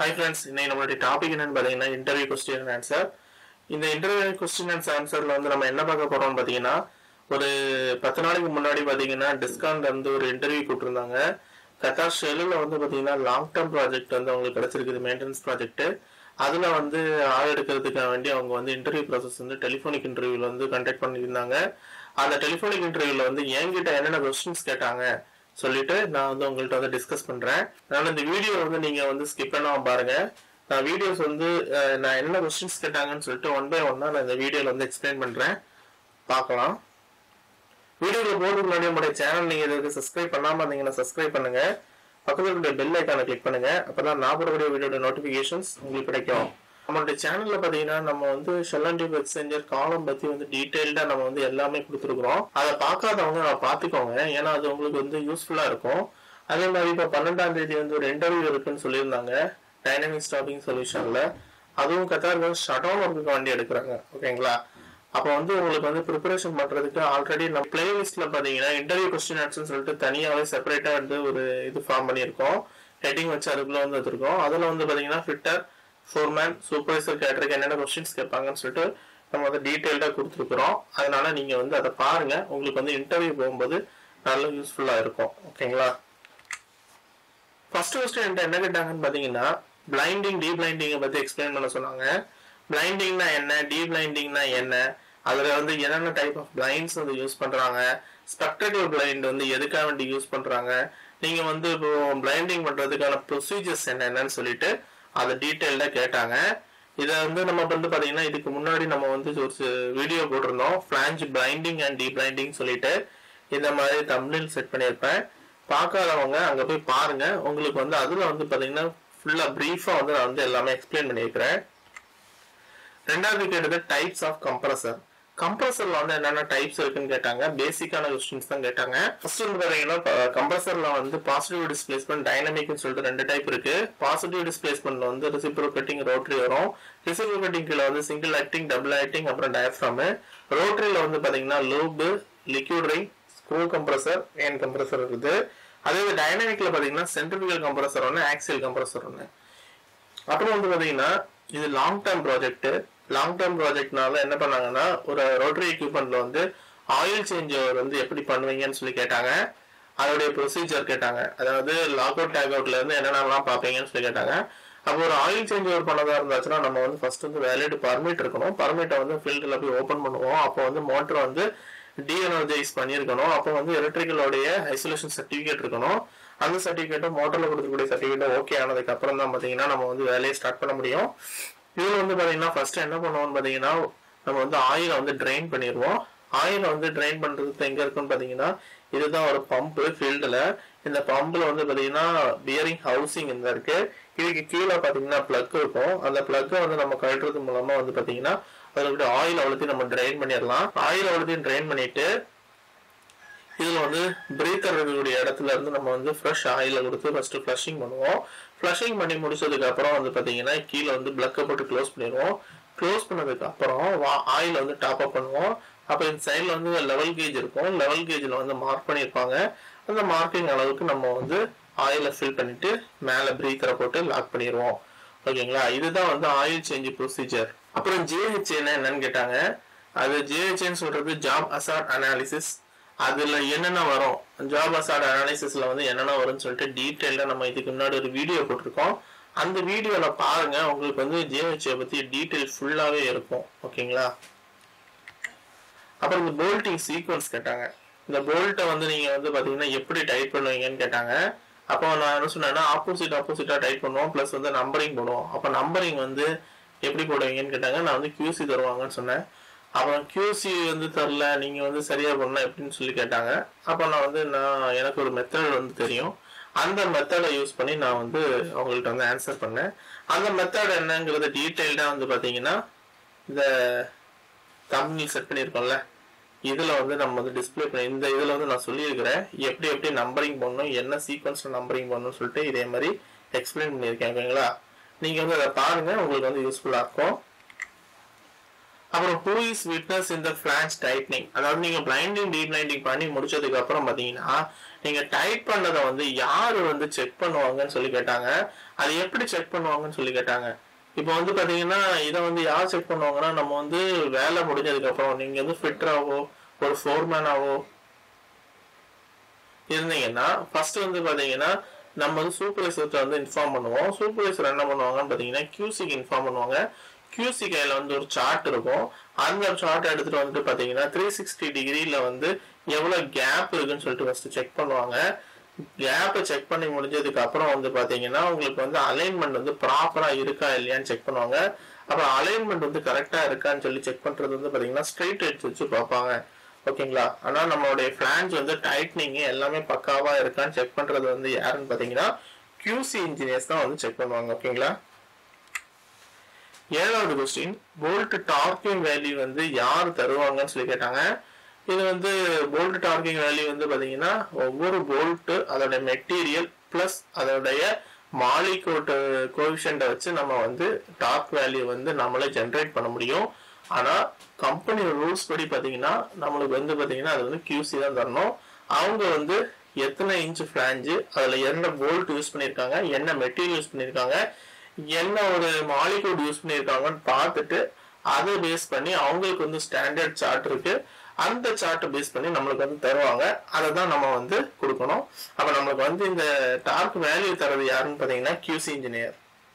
hi friends இன்னைக்கு நம்மளுடைய topic என்னன்னு பார்த்தீங்கன்னா இன்டர்வியூ கொஸ்டின் ஆன்சர் இந்த இன்டர்வியூ கொஸ்டின் அண்ட் ஆன்சர்ல வந்து நம்ம என்ன பார்க்க போறோம்னு பார்த்தீங்கன்னா ஒரு பத்து நாளைக்கு முன்னாடி பார்த்தீங்கன்னா டிஸ்கான்ல இருந்து ஒரு இன்டர்வியூ கூப்பிட்டுருந்தாங்க கத்தார் ஷெல்லில் வந்து பார்த்தீங்கன்னா லாங் டேர்ம் ப்ராஜெக்ட் வந்து அவங்களுக்கு கிடைச்சிருக்குது மெயின்டெனன்ஸ் ப்ராஜெக்ட் அதுல வந்து ஆள் எடுக்கிறதுக்காக வேண்டி அவங்க வந்து இன்டர்வியூ ப்ராசஸ் வந்து டெலிஃபோனிக் இன்டர்வியூல வந்து கண்டக்ட் பண்ணியிருந்தாங்க அந்த டெலிஃபோனிக் இன்டர்வியூல வந்து என்கிட்ட என்னென்ன கொஸ்டின்ஸ் கேட்டாங்க சொல்லிட்டு நான் வந்து உங்கள்கிட்ட வந்து டிஸ்கஸ் பண்றேன் அதனால இந்த வீடியோ வந்து நீங்க வந்து ஸ்கிப் பண்ணாம பாருங்க நான் வீடியோஸ் வந்து அஹ், நான் என்ன கொஸ்டின்ஸ் கேட்டாங்கன்னு சொல்லிட்டு ஒன் பை ஒன்னா நான் இந்த வீடியோல வந்து எக்ஸ்பிளைன் பண்றேன் பார்க்கலாம் வீடியோல போறதுக்கு முன்னாடி நம்மளுடைய சேனல் நீங்க இதுக்கு சப்ஸ்கிரைப் பண்ணாம இருந்தீங்கன்னா சப்ஸ்கிரைப் பண்ணுங்க பக்கத்துல இருக்க பெல் ஐக்கானை கிளிக் பண்ணுங்க அப்பதான் நான் போடக்கூடிய வீடியோட நோட்டிபிகேஷன்ஸ் உங்களுக்கு கிடைக்கும் நம்மளுடைய சேனல்ல பாத்தீங்கன்னா நம்ம வந்து ஷெல்லன் டியூப் எக்ஸ்சேஞ்சர் காலம் பத்தி வந்து டீடைல்டா நம்ம வந்து எல்லாமே கொடுத்துருக்குறோம் அதை பார்க்காதவங்க அதை பார்த்துக்கோங்க ஏன்னா அது உங்களுக்கு வந்து யூஸ்ஃபுல்லா இருக்கும் அதே மாதிரி இப்போ பன்னெண்டாம் தேதி வந்து ஒரு இன்டர்வியூ இருக்குன்னு சொல்லியிருந்தாங்க டைனமிக் ஸ்டாப்பிங் சொல்யூஷன்ல அதுவும் கத்தார் வந்து ஷட் டவுன் ஒர்க்குக்கு வண்டி எடுக்கிறாங்க ஓகேங்களா அப்போ வந்து உங்களுக்கு வந்து ப்ரிப்பரேஷன் பண்றதுக்கு ஆல்ரெடி நம்ம பிளேலிஸ்ட்ல பாத்தீங்கன்னா இன்டர்வியூ கொஸ்டின் ஆன்சர்னு சொல்லிட்டு தனியாவே செப்பரேட்டா வந்து ஒரு இது ஃபார்ம் பண்ணியிருக்கோம் ஹெட்டிங் வச்சு அதுக்குள்ள வந்து வச்சிருக்கோம் அதுல வந்து பாத்தீங்கன்னா ஃபிட்டர் ஃபோர்மேன் சூப்பர்வைசர் கேட்டருக்கு என்னென்ன கொஸ்டின்ஸ் கேட்பாங்கன்னு சொல்லிட்டு நம்ம வந்து டீட்டெயில்டா கொடுத்துருக்குறோம் அதனால நீங்க வந்து அதை பாருங்க உங்களுக்கு வந்து இன்டர்வியூ போகும்போது நல்ல யூஸ்ஃபுல்லா இருக்கும் ஓகேங்களா ஃபர்ஸ்ட் கொஸ்டின் என்கிட்ட என்ன கேட்டாங்கன்னு பாத்தீங்கன்னா பிளைண்டிங் டீ பிளைண்டிங்கை பத்தி எக்ஸ்பிளைன் பண்ண சொன்னாங்க பிளைண்டிங்னா என்ன டீ பிளைண்டிங்னா என்ன அதுல வந்து என்னென்ன டைப் ஆஃப் பிளைண்ட்ஸ் வந்து யூஸ் பண்றாங்க ஸ்பெக்டேட்டிவ் பிளைண்ட் வந்து எதுக்காக வேண்டி யூஸ் பண்றாங்க நீங்க வந்து இப்போ பிளைண்டிங் பண்றதுக்கான ப்ரொசீஜர்ஸ் என்னென்னு சொல்லிட்டு அதை டீட்டெயில்டா கேட்டாங்க இதை வந்து நம்ம வந்து பாத்தீங்கன்னா இதுக்கு முன்னாடி நம்ம வந்து ஒரு வீடியோ போட்டிருந்தோம் flange blinding and deblinding சொல்லிட்டு இந்த மாதிரி தமிழில் செட் பண்ணியிருப்பேன் பார்க்காதவங்க அங்க போய் பாருங்க உங்களுக்கு வந்து அதுல வந்து பாத்தீங்கன்னா ஃபுல்லா பிரீஃபா வந்து நான் வந்து எல்லாமே எக்ஸ்பிளைன் பண்ணியிருக்கிறேன் ரெண்டாவது கேட்டது டைப்ஸ் ஆஃப் கம்ப்ரஸர் கம்ப்ரஸர்ல வந்து என்னென்ன டைப்ஸ் இருக்குன்னு கேட்டாங்க பேசிக்கான கொஸ்டின்ஸ் தான் கேட்டாங்க ஃபர்ஸ்ட் வந்து பாத்தீங்கன்னா கம்ப்ரஸர்ல வந்து பாசிட்டிவ் டிஸ்பிளேஸ்மெண்ட் டைனமிக்னு சொல்லிட்டு ரெண்டு டைப் இருக்கு பாசிட்டிவ் டிஸ்பிளேஸ்மெண்ட்ல வந்து ரிசிப்ரோகேட்டிங் ரோட்டரி வரும் ரிசிப்ரோகேட்டிங் கீழே வந்து சிங்கிள் ஆக்டிங் டபுள் ஆக்டிங் அப்புறம் டயஃப்ராம் ரோட்டரியில வந்து பாத்தீங்கன்னா lobe liquid ring screw compressor ஏன் கம்ப்ரஸர் இருக்குது அதே டைனமிக்ல பாத்தீங்கன்னா சென்ட்ரிபிகல் கம்ப்ரஸர் ஒன்று ஆக்சியல் கம்ப்ரஸர் ஒன்று அப்புறம் வந்து பாத்தீங்கன்னா இது long term project long term ப்ராஜெக்ட்னால என்ன பண்ணாங்கன்னா ஒரு ரோட்டரி எக்யூப்மெண்ட்ல வந்து ஆயில் சேஞ்ச் ஓவர் வந்து எப்படி பண்ணுவீங்கன்னு சொல்லி கேட்டாங்க அதோடைய ப்ரொசீஜர் கேட்டாங்க அதாவது லாக் அவுட் டேக் அவுட்ல இருந்து என்னென்னலாம் பார்ப்பீங்கன்னு சொல்லி கேட்டாங்க அப்போ ஒரு ஆயில் சேஞ்ச் ஓவர் பண்ணதா இருந்துச்சுன்னா நம்ம வந்து ஃபர்ஸ்ட் வந்து வேலிட் பர்மிட் இருக்கணும் பர்மிட்டை வந்து ஃபீல்டில் போய் ஓப்பன் பண்ணுவோம் அப்போ வந்து மோட்டர் வந்து டீஎனர்ஜைஸ் பண்ணியிருக்கணும் அப்போ வந்து எலக்ட்ரிக்கலோடைய ஐசோலேஷன் சர்டிஃபிகேட் இருக்கணும் அந்த சர்டிஃபிகேட்டும் மோட்டரில் கொடுக்கக்கூடிய சர்டிஃபிகேட்டும் ஓகே ஆனதுக்கு அப்புறம் தான் பார்த்தீங்கன்னா நம்ம வந்து வேலையை ஸ்டார்ட் பண்ண முடியும் இதில் வந்து பார்த்தீங்கன்னா ஃபர்ஸ்ட் என்ன பண்ணுவோம்னு பார்த்தீங்கன்னா நம்ம வந்து ஆயிலை வந்து ட்ரைன் பண்ணிடுவோம் ஆயிலை வந்து ட்ரைன் பண்ணுறதுக்கு எங்கே இருக்குன்னு பார்த்தீங்கன்னா இதுதான் ஒரு பம்பு ஃபீல்டில் இந்த பம்பில் வந்து பார்த்தீங்கன்னா பியரிங் ஹவுசிங் இந்த இருக்கு இதுக்கு கீழே பார்த்தீங்கன்னா ப்ளக் இருக்கும் அந்த ப்ளக்கை வந்து நம்ம கழட்டுறது மூலமாக வந்து பார்த்தீங்கன்னா அதில் ஆயில் அவ்வளோத்தையும் நம்ம ட்ரைன் பண்ணிடலாம் ஆயில் அவ்வளோத்தையும் ட்ரைன் பண்ணிட்டு இதுல வந்து பிரேக்கர் இருக்கக்கூடிய இடத்துல இருந்து நம்ம வந்து ஃப்ரெஷ் ஆயில கொடுத்து ஃபர்ஸ்ட் ஃப்ளஷிங் பண்ணுவோம் ஃப்ளஷிங் பண்ணி முடிச்சதுக்கு அப்புறம் வந்து பாத்தீங்கன்னா கீழே வந்து பிளக்கை போட்டு க்ளோஸ் பண்ணிடுவோம் க்ளோஸ் பண்ணதுக்கு அப்புறம் ஆயில் வந்து டாப் அப் பண்ணுவோம் அப்போ இந்த சைடில் வந்து லெவல் கேஜ் இருக்கும் லெவல் கேஜில் வந்து மார்க் பண்ணியிருப்பாங்க அந்த மார்க்கிங் அளவுக்கு நம்ம வந்து ஆயிலை ஃபில் பண்ணிட்டு மேலே பிரீக்கரை போட்டு லாக் பண்ணிடுவோம் ஓகேங்களா இதுதான் வந்து ஆயில் சேஞ்ச் ப்ரொசீஜர் அப்புறம் ஜிஹெச் என்னன்னு கேட்டாங்க அது ஜிஹெச்னு சொல்றது ஜாப் அசார்ட் அனாலிசிஸ் அதுல என்னென்ன வரும் ஜாப் அசார்ட் அனாலிசிஸ்ல வந்து என்னென்ன வரும்னு சொல்லிட்டு டீட்டெயிலா நம்ம இதுக்கு முன்னாடி ஒரு வீடியோ போட்டிருக்கோம் அந்த வீடியோல பாருங்க உங்களுக்கு வந்து ஜிஹெச்ஐ பத்தி டீட்டெயில் ஃபுல்லாவே இருக்கும் ஓகேங்களா அப்புறம் இந்த போல்ட்டிங் சீக்வன்ஸ் கேட்டாங்க இந்த போல்ட்டை வந்து நீங்க வந்து பாத்தீங்கன்னா எப்படி டைட் பண்ணுவீங்கன்னு கேட்டாங்க அப்போ நான் என்ன சொன்னேன்னா ஆப்போசிட் ஆப்போசிட்டா டைட் பண்ணுவோம் ப்ளஸ் வந்து நம்பரிங் போடுவோம் அப்போ நம்பரிங் வந்து எப்படி போடுவீங்கன்னு கேட்டாங்க நான் வந்து கியூசி தருவாங்கன்னு சொன்னேன் அப்புறம் கியூசி வந்து தரல நீங்க வந்து சரியா பண்ணலாம் எப்படின்னு சொல்லி கேட்டாங்க அப்போ நான் வந்து நான் எனக்கு ஒரு மெத்தட் வந்து தெரியும் அந்த மெத்தடை யூஸ் பண்ணி நான் வந்து அவங்கள்ட்ட வந்து ஆன்சர் பண்ணேன் அந்த மெத்தட் என்னங்கிறது டீட்டெயில்டா வந்து பாத்தீங்கன்னா இந்த தமிழ் செட் பண்ணியிருக்கோம்ல இதுல வந்து நம்ம வந்து டிஸ்பிளே பண்ணி இந்த இதுல வந்து நான் சொல்லியிருக்கிறேன் எப்படி எப்படி நம்பரிங் பண்ணணும் என்ன சீக்வன்ஸ்ல நம்பரிங் பண்ணணும்னு சொல்லிட்டு இதே மாதிரி எக்ஸ்பிளைன் பண்ணியிருக்கேன் ஓகேங்களா நீங்க வந்து அதை பாருங்க உங்களுக்கு வந்து யூஸ்ஃபுல்லா இருக்கும் அப்புறம் ஹூ இஸ் விட்னஸ் இந்த ஃபிளான்ஸ் டைட்னிங் அதாவது நீங்க பிளைண்டிங் டீ பிளைண்டிங் பண்ணி முடிச்சதுக்கு அப்புறம் பாத்தீங்கன்னா நீங்க டைட் பண்ணதை வந்து யாரு வந்து செக் பண்ணுவாங்கன்னு சொல்லி கேட்டாங்க அது எப்படி செக் பண்ணுவாங்கன்னு சொல்லி கேட்டாங்க இப்போ வந்து பாத்தீங்கன்னா இதை வந்து யார் செக் பண்ணுவாங்கன்னா நம்ம வந்து வேலை முடிஞ்சதுக்கு அப்புறம் நீங்க வந்து ஃபிட்டராவோ ஒரு ஃபோர்மேனாவோ இருந்தீங்கன்னா ஃபர்ஸ்ட் வந்து பாத்தீங்கன்னா நம்ம வந்து சூப்பர்வைசர்கிட்ட வந்து இன்ஃபார்ம் பண்ணுவோம் சூப்பர்வைசர் என்ன பண்ணுவாங்கன்னு பாத்தீங்கன்னா கியூசிக்கு இன்ஃபார்ம் பண்ணுவாங்க கியூசி கையில வந்து ஒரு சார்ட் இருக்கும் அந்த சார்ட் எடுத்துட்டு வந்துட்டு பாத்தீங்கன்னா த்ரீ சிக்ஸ்டி டிகிரியில வந்து எவ்வளவு கேப் இருக்குன்னு சொல்லிட்டு ஃபர்ஸ்ட் செக் பண்ணுவாங்க கேப்பை செக் பண்ணி முடிஞ்சதுக்கு அப்புறம் வந்து பாத்தீங்கன்னா உங்களுக்கு வந்து அலைன்மெண்ட் வந்து ப்ராப்பரா இருக்கா இல்லையான்னு செக் பண்ணுவாங்க அப்புறம் அலைன்மெண்ட் வந்து கரெக்டா இருக்கான்னு சொல்லி செக் பண்றது வந்து பாத்தீங்கன்னா ஸ்ட்ரைட் எட்ஜ் வச்சு பார்ப்பாங்க ஓகேங்களா ஆனா நம்மளுடைய ஃபிளான்ஸ் வந்து டைட்னிங் எல்லாமே பக்காவா இருக்கான்னு செக் பண்றது வந்து யாருன்னு பாத்தீங்கன்னா கியூசி இன்ஜினியர்ஸ் தான் வந்து செக் பண்ணுவாங்க ஓகேங்களா ஏழாவது கொஸ்டின் போல்ட் டார்க்கிங் வேல்யூ வந்து யார் தருவாங்கன்னு சொல்லி கேட்டாங்க இது வந்து போல்ட் டார்க்கிங் வேல்யூ வந்து பாத்தீங்கன்னா ஒவ்வொரு போல்ட் அதோட மெட்டீரியல் பிளஸ் அதோடைய மாலிகோட் கோவிஷன்ட வச்சு நம்ம வந்து டார்க் வேல்யூ வந்து நம்மளே ஜென்ரேட் பண்ண முடியும் ஆனா கம்பெனி ரூல்ஸ் படி பாத்தீங்கன்னா நம்மளுக்கு வந்து பாத்தீங்கன்னா அது வந்து கியூசி தான் தரணும் அவங்க வந்து எத்தனை இன்ச் ஃபிளாஞ்சு அதுல என்ன போல்ட் யூஸ் பண்ணியிருக்காங்க என்ன மெட்டீரியல் யூஸ் பண்ணியிருக்காங்க என்ன ஒரு மாலிகூட் யூஸ் பண்ணியிருக்காங்கன்னு பார்த்துட்டு அதை பேஸ் பண்ணி அவங்களுக்கு வந்து ஸ்டாண்டர்ட் சார்ட் இருக்கு அந்த சார்ட்டை பேஸ் பண்ணி நம்மளுக்கு வந்து தருவாங்க அதை தான் நம்ம வந்து கொடுக்கணும் அப்போ நம்மளுக்கு வந்து இந்த டார்க் வேல்யூ தரது யாருன்னு பார்த்தீங்கன்னா கியூசி இன்ஜினியர்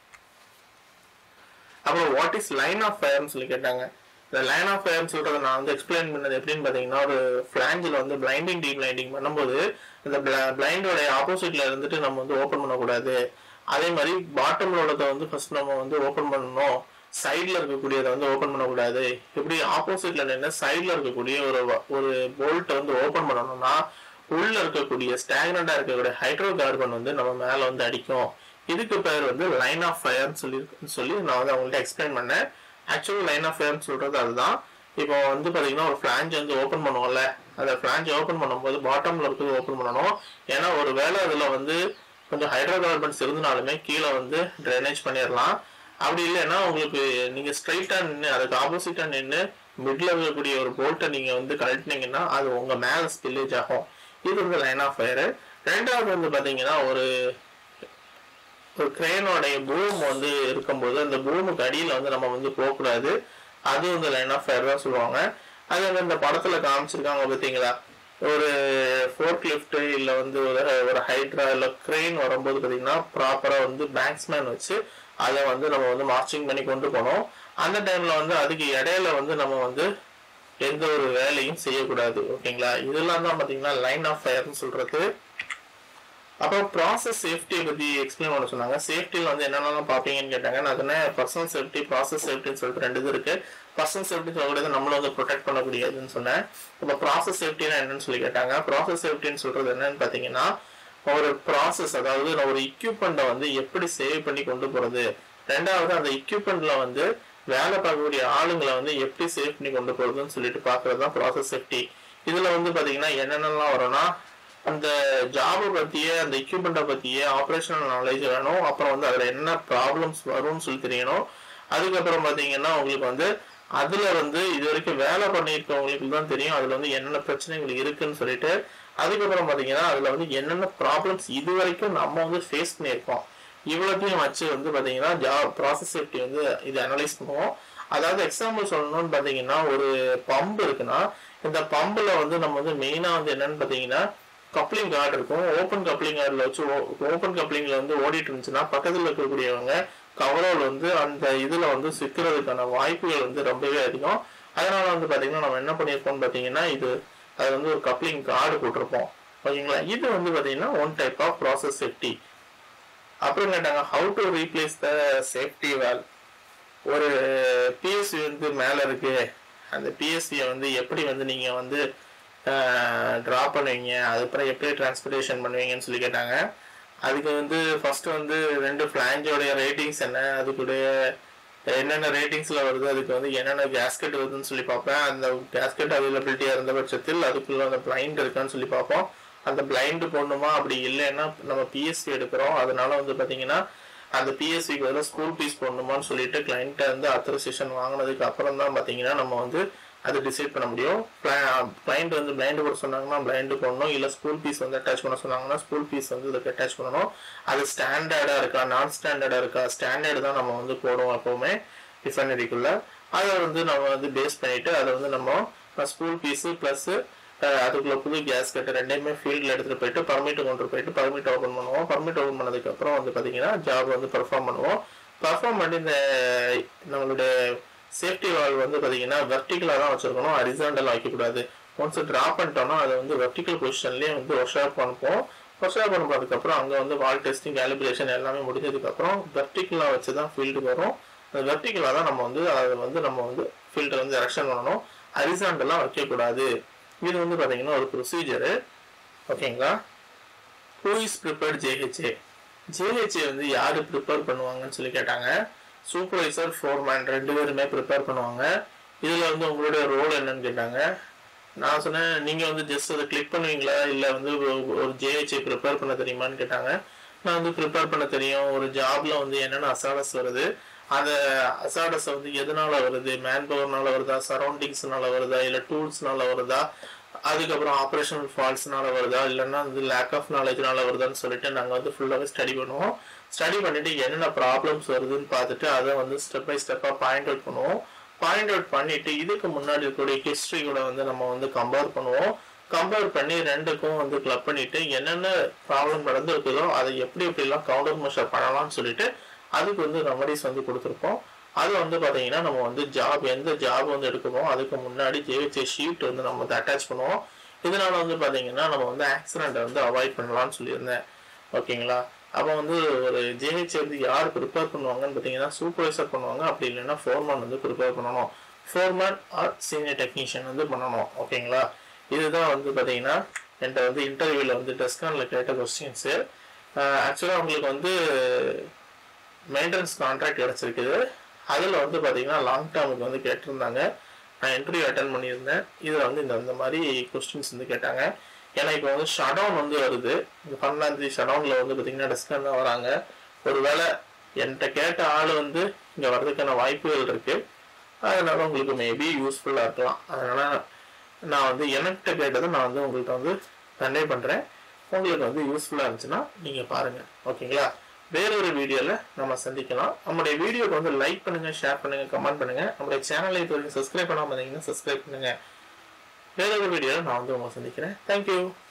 அப்புறம் வாட் இஸ் லைன் ஆஃப் ஃபயர்னு சொல்லி கேட்டாங்க இந்த லைன் ஆஃப் ஃபயர்னு சொல்றதை நான் வந்து எக்ஸ்பிளைன் பண்ணது எப்படின்னு பார்த்தீங்கன்னா ஒரு ஃபிளாஞ்சில் வந்து பிளைண்டிங் டீ பிளைண்டிங் பண்ணும்போது இந்த பிளைண்டோட ஆப்போசிட்ல இருந்துட்டு நம்ம வந்து ஓப்பன் பண்ணக்கூடாது அதே மாதிரி பாட்டம்ல உள்ளதை வந்து ஃபர்ஸ்ட் நம்ம வந்து ஓப்பன் பண்ணணும் சைடில் இருக்கக்கூடியதை வந்து ஓப்பன் பண்ணக்கூடாது இப்படி ஆப்போசிட்ல நின்று சைடில் இருக்கக்கூடிய ஒரு ஒரு போல்ட்டை வந்து ஓப்பன் பண்ணணும்னா உள்ள இருக்கக்கூடிய ஸ்டாக்னண்டா இருக்கக்கூடிய ஹைட்ரோ கார்பன் வந்து நம்ம மேல வந்து அடிக்கும் இதுக்கு பேர் வந்து லைன் ஆஃப் ஃபயர்னு சொல்லி சொல்லி நான் வந்து அவங்கள்ட்ட எக்ஸ்பிளைன் பண்ணேன் ஆக்சுவல் லைன் ஆஃப் ஃபயர்னு சொல்றது அதுதான் இப்போ வந்து பாத்தீங்கன்னா ஒரு ஃபிளாஞ்ச் வந்து ஓப்பன் பண்ணுவோம்ல அந்த ஃபிளாஞ்ச் ஓப்பன் பண்ணும்போது பாட்டம்ல இருக்கிறது ஓப்பன் பண்ணணும் ஏன்னா ஒரு வேளை அதுல வந்து கொஞ்சம் ஹைட்ரோ கார்பன்ஸ் இருந்தாலுமே கீழே வந்து ட்ரைனேஜ் பண்ணிடலாம் அப்படி இல்லைன்னா உங்களுக்கு நீங்க ஸ்ட்ரைட்டா நின்று அதுக்கு ஆப்போசிட்டா நின்று மிட்ல இருக்கக்கூடிய ஒரு போல்ட்டை நீங்க வந்து கழட்டினீங்கன்னா அது உங்க மேல ஸ்பில்லேஜ் ஆகும் இது வந்து லைன் ஆஃப் ஃபயர் ரெண்டாவது வந்து பாத்தீங்கன்னா ஒரு ஒரு கிரெயினோடைய பூம் வந்து இருக்கும்போது அந்த பூமுக்கு அடியில் வந்து நம்ம வந்து போகக்கூடாது அது வந்து லைன் ஆஃப் ஃபயர் தான் சொல்லுவாங்க அது வந்து இந்த படத்துல காமிச்சிருக்காங்க பார்த்தீங்களா ஒரு ஃபோர்க் லிஃப்ட் இல்லை வந்து ஒரு ஒரு ஹைட்ரா இல்லை கிரெயின் வரும்போது பார்த்தீங்கன்னா ப்ராப்பராக வந்து பேங்க்ஸ்மேன் வச்சு அதை வந்து நம்ம வந்து மார்ச்சிங் பண்ணி கொண்டு போனோம் அந்த டைம்ல வந்து அதுக்கு இடையில வந்து நம்ம வந்து எந்த ஒரு வேலையும் செய்யக்கூடாது ஓகேங்களா இதெல்லாம் தான் பார்த்தீங்கன்னா லைன் ஆஃப் ஃபயர்னு சொல்றது அப்புறம் ப்ராசஸ் சேஃப்டியை பற்றி எக்ஸ்பிளைன் பண்ண சொன்னாங்க சேஃப்டியில் வந்து என்னென்னலாம் பார்ப்பீங்கன்னு கேட்டாங்க நான் சொன்னேன் பர்சனல் சேஃப்டி ப்ராசஸ் சேஃப்டின்னு சொல்லிட்டு ரெண்டு இது இருக்கு பர்சனல் சேஃப்டி சொல்லக்கூடியது நம்மளும் வந்து ப்ரொடெக்ட் பண்ணக்கூடியதுன்னு சொன்னேன் இப்போ ப்ராசஸ் சேஃப்டினா என்னன்னு சொல்லி கேட்டாங்க ப்ராசஸ் சேஃப்டின்னு சொல்றது என்னன்னு பார்த்தீங்கன்னா ஒரு ப்ராசஸ் அதாவது ஒரு எக்யூப்மெண்ட்டை வந்து எப்படி சேவ் பண்ணி கொண்டு போறது ரெண்டாவது அந்த எக்யூப்மெண்ட்ல வந்து வேலை பார்க்கக்கூடிய ஆளுங்களை வந்து எப்படி சேவ் பண்ணி கொண்டு போறதுன்னு சொல்லிட்டு பார்க்கறது தான் ப்ராசஸ் சேஃப்டி இதுல வந்து பாத்தீங்கன்னா என்னென்னலாம் வரும்னா அந்த ஜாபை பத்தியே அந்த எக்யூப்மெண்ட்டை பத்தியே ஆப்ரேஷனல் நாலேஜ் வேணும் அப்புறம் வந்து அதுல என்ன ப்ராப்ளம்ஸ் வரும்னு சொல்லி தெரியணும் அதுக்கப்புறம் பாத்தீங்கன்னா உங்களுக்கு வந்து அதுல வந்து இது வரைக்கும் வேலை பண்ணியிருக்கவங்களுக்கு தான் தெரியும் அதுல வந்து என்னென்ன பிரச்சனைகள் இருக்குன்னு சொல்லிட்டு அதுக்கப்புறம் பாத்தீங்கன்னா அதுல வந்து என்னென்ன ப்ராப்ளம்ஸ் இது வரைக்கும் நம்ம வந்து ஃபேஸ் பண்ணியிருக்கோம் இவ்வளோத்தையும் வச்சு வந்து பாத்தீங்கன்னா ஜா ப்ராசஸ் சேஃப்டி வந்து இது அனலைஸ் பண்ணுவோம் அதாவது எக்ஸாம்பிள் சொல்லணும்னு பாத்தீங்கன்னா ஒரு பம்பு இருக்குன்னா இந்த பம்புல வந்து நம்ம வந்து மெயினா வந்து என்னன்னு பாத்தீங்கன்னா கப்ளிங் கார்டு இருக்கும் ஓப்பன் கப்ளிங் கார்டில் வச்சு ஓப்பன் கப்ளிங்ல வந்து ஓடிட்டு இருந்துச்சுன்னா பக்கத்தில் இருக்கக்கூடியவங்க கவரோல் வந்து அந்த இதுல வந்து சிக்கிறதுக்கான வாய்ப்புகள் வந்து ரொம்பவே அதிகம் அதனால வந்து பாத்தீங்கன்னா நம்ம என்ன பண்ணியிருப்போம்னு பாத்தீங்கன்னா இது அது வந்து ஒரு கப்ளிங் கார்டு போட்டிருப்போம் ஓகேங்களா இது வந்து பாத்தீங்கன்னா one type of process safety அப்புறம் கேட்டாங்க how to replace the safety valve ஒரு பிஎஸ்சி வந்து மேலே இருக்கு அந்த பிஎஸ்சியை வந்து எப்படி வந்து நீங்க வந்து ட்ரா பண்ணுவீங்க அதுக்கப்புறம் எப்படி டிரான்ஸ்போர்ட்டேஷன் பண்ணுவீங்கன்னு சொல்லி கேட்டாங்க அதுக்கு வந்து ஃபர்ஸ்ட் வந்து ரெண்டு ஃபிளாஞ்சோடைய ரேட்டிங்ஸ் என்ன அதுக்குடைய என்னென்ன ரேட்டிங்ஸ்ல வருது அதுக்கு வந்து என்னென்ன கேஸ்கெட் வருதுன்னு சொல்லி பார்ப்பேன் அந்த கேஸ்கெட் அவைலபிலிட்டியா இருந்த பட்சத்தில் அதுக்குள்ள அந்த பிளைண்ட் இருக்கான்னு சொல்லி பார்ப்போம் அந்த பிளைண்டு போடணுமா அப்படி இல்லைன்னா நம்ம பிஎஸ்சி எடுக்கிறோம் அதனால வந்து பாத்தீங்கன்னா அந்த பிஎஸ்சிக்கு பதிலாக ஸ்கூல் ஃபீஸ் போடணுமான்னு சொல்லிட்டு கிளைண்ட்டை வந்து அத்தரைசேஷன் வாங்கினதுக்கு அப்புறம் தான் பார்த்தீங்கன்னா நம்ம வந்து அது டிசைட் பண்ண முடியும் கிளைண்ட் வந்து பிளைண்டு போட சொன்னாங்கன்னா பிளைண்டு போடணும் இல்லை ஸ்கூல் ஃபீஸ் வந்து அட்டாச் பண்ண சொன்னாங்கன்னா ஸ்கூல் ஃபீஸ் வந்து இதுக்கு அட்டாச் பண்ணணும் அது ஸ்டாண்டர்டாக இருக்கா நான் ஸ்டாண்டர்டாக இருக்கா ஸ்டாண்டர்டு தான் நம்ம வந்து போடுவோம் எப்போவுமே ரிஃபைனரிக்குள்ள அதை வந்து நம்ம வந்து பேஸ் பண்ணிட்டு அதை வந்து நம்ம ஸ்கூல் ஃபீஸு ப்ளஸ் அதுக்குள்ள புது கேஸ் கட்டு ரெண்டையுமே ஃபீல்டில் எடுத்துகிட்டு போயிட்டு பர்மிட் கொண்டு போயிட்டு பர்மிட் ஓப்பன் பண்ணுவோம் பர்மிட் ஓப்பன் பண்ணதுக்கப்புறம் வந்து பார்த்தீங்கன்னா ஜாப் வந்து பெர்ஃபார்ம் பண்ணுவோம் பர்ஃபார்ம் பண்ணி இந்த நம்மளுடைய சேஃப்டி வால் வந்து பார்த்தீங்கன்னா வெர்டிக்கலாக தான் வச்சுருக்கணும் ஹரிசாண்டல் வைக்கக்கூடாது ஒன்ஸ் ட்ராப் பண்ணிட்டோம்னா அதை வந்து வெர்டிக்கல் பொசிஷன்லேயே வந்து ஒர்க் ஷாப் அனுப்புவோம் ஒர்க் ஷாப் அனுப்புறதுக்கப்புறம் அங்கே வந்து வால் டெஸ்டிங் கேலிபிரேஷன் எல்லாமே முடிஞ்சதுக்கப்புறம் வெர்டிக்கலாக வச்சு தான் ஃபீல்டுக்கு வரும் அந்த வெர்டிக்கலாக தான் நம்ம வந்து அதை வந்து நம்ம வந்து ஃபீல்டை வந்து எரெக்ஷன் பண்ணணும் ஹரிசாண்டலாக வைக்கக்கூடாது இது வந்து பார்த்தீங்கன்னா ஒரு ப்ரொசீஜரு ஓகேங்களா who is prepared JHA JHA வந்து யார் ப்ரிப்பேர் பண்ணுவாங்கன்னு சொல்லி கேட்டாங்க சூப்பர்வைசர் ஃபோர்மேன் ரெண்டு பேருமே ப்ரிப்பேர் பண்ணுவாங்க இதில் வந்து உங்களுடைய ரோல் என்னன்னு கேட்டாங்க நான் சொன்னேன் நீங்கள் வந்து ஜஸ்ட் அதை கிளிக் பண்ணுவீங்களா இல்லை வந்து ஒரு ஜேஹெச்ஏ ப்ரிப்பேர் பண்ண தெரியுமான்னு கேட்டாங்க நான் வந்து ப்ரிப்பேர் பண்ண தெரியும் ஒரு ஜாப்ல வந்து என்னென்ன அசாடஸ் வருது அந்த அசாடஸ் வந்து எதனால வருது மேன் பவர்னால வருதா சரௌண்டிங்ஸ்னால வருதா இல்லை டூல்ஸ்னால வருதா அதுக்கப்புறம் ஆப்ரேஷனல் ஃபால்ட்ஸ்னால வருதா இல்லைன்னா வந்து லேக் ஆஃப் நாலேஜ்னால வருதான்னு சொல்லிட்டு நாங்கள் வந்து ஃபுல்லாகவே ஸ்டடி பண்ணுவோம் ஸ்டடி பண்ணிட்டு என்னென்ன ப்ராப்ளம்ஸ் வருதுன்னு பார்த்துட்டு அதை வந்து ஸ்டெப் பை ஸ்டெப்பாக பாயிண்ட் அவுட் பண்ணுவோம் பாயிண்ட் அவுட் பண்ணிட்டு இதுக்கு முன்னாடி இருக்கக்கூடிய ஹிஸ்ட்ரி கூட வந்து நம்ம வந்து கம்பேர் பண்ணுவோம் கம்பேர் பண்ணி ரெண்டுக்கும் வந்து கிளப் பண்ணிட்டு என்னென்ன ப்ராப்ளம் நடந்திருக்குதோ அதை எப்படி எப்படிலாம் கவுண்டர் மெஷர் பண்ணலாம்னு சொல்லிட்டு அதுக்கு வந்து ரெமடிஸ் வந்து கொடுத்துருப்போம் அது வந்து பார்த்தீங்கன்னா நம்ம வந்து ஜாப் எந்த ஜாப் வந்து எடுக்கணும் அதுக்கு முன்னாடி ஜேவிச்சே ஷீட் வந்து நம்ம வந்து அட்டாச் பண்ணுவோம் இதனால வந்து பார்த்தீங்கன்னா நம்ம வந்து ஆக்சிடென்ட்டை வந்து அவாய்ட் பண்ணலாம்னு சொல்லியிருந்தேன் ஓகேங்களா அப்போ வந்து ஒரு ஜேஹெச் வந்து யார் ப்ரிப்பேர் பண்ணுவாங்கன்னு பார்த்தீங்கன்னா சூப்பர்வைசர் பண்ணுவாங்க அப்படி இல்லைன்னா ஃபோர்மேன் வந்து ப்ரிப்பேர் பண்ணணும் ஃபோர்மேன் ஆர் சீனியர் டெக்னீஷியன் வந்து பண்ணணும் ஓகேங்களா இதுதான் வந்து பார்த்தீங்கன்னா என்கிட்ட வந்து இன்டர்வியூவில் வந்து டெஸ்கானில் கேட்ட கொஸ்டின்ஸு ஆக்சுவலாக உங்களுக்கு வந்து மெயின்டெனன்ஸ் கான்ட்ராக்ட் கிடச்சிருக்குது அதில் வந்து பார்த்தீங்கன்னா லாங் டேர்முக்கு வந்து கேட்டிருந்தாங்க நான் இன்டர்வியூ அட்டன் பண்ணியிருந்தேன் இதில் வந்து இந்த இந்த மாதிரி கொஸ்டின்ஸ் வந்து கேட்டாங்க ஏன்னா இப்போ வந்து ஷடவுன் வந்து வருது இந்த பன்னெண்டாந்தேதி ஷடவுனில் வந்து பார்த்தீங்கன்னா டிஸ்கவுண்ட் தான் வராங்க ஒருவேளை என்கிட்ட கேட்ட ஆள் வந்து இங்கே வர்றதுக்கான வாய்ப்புகள் இருக்குது அதனால உங்களுக்கு மேபி யூஸ்ஃபுல்லாக இருக்கலாம் அதனால் நான் வந்து என்கிட்ட கேட்டதை நான் வந்து உங்கள்கிட்ட வந்து கன்வே பண்ணுறேன் உங்களுக்கு வந்து யூஸ்ஃபுல்லாக இருந்துச்சுன்னா நீங்கள் பாருங்கள் ஓகேங்களா வேறொரு வீடியோவில் நம்ம சந்திக்கலாம் நம்மளுடைய வீடியோக்கு வந்து லைக் பண்ணுங்கள் ஷேர் பண்ணுங்கள் கமெண்ட் பண்ணுங்கள் நம்மளுடைய சேனலை இது வரைக்கும் சப்ஸ்கிரைப் பண்ணாமல் இருந்தீங்கன்னா சப்ஸ்கிரைப் பண்ணுங்கள் வேறொரு வீடியோவில் நான் வந்து உங்களை சந்திக்கிறேன் தேங்க்யூ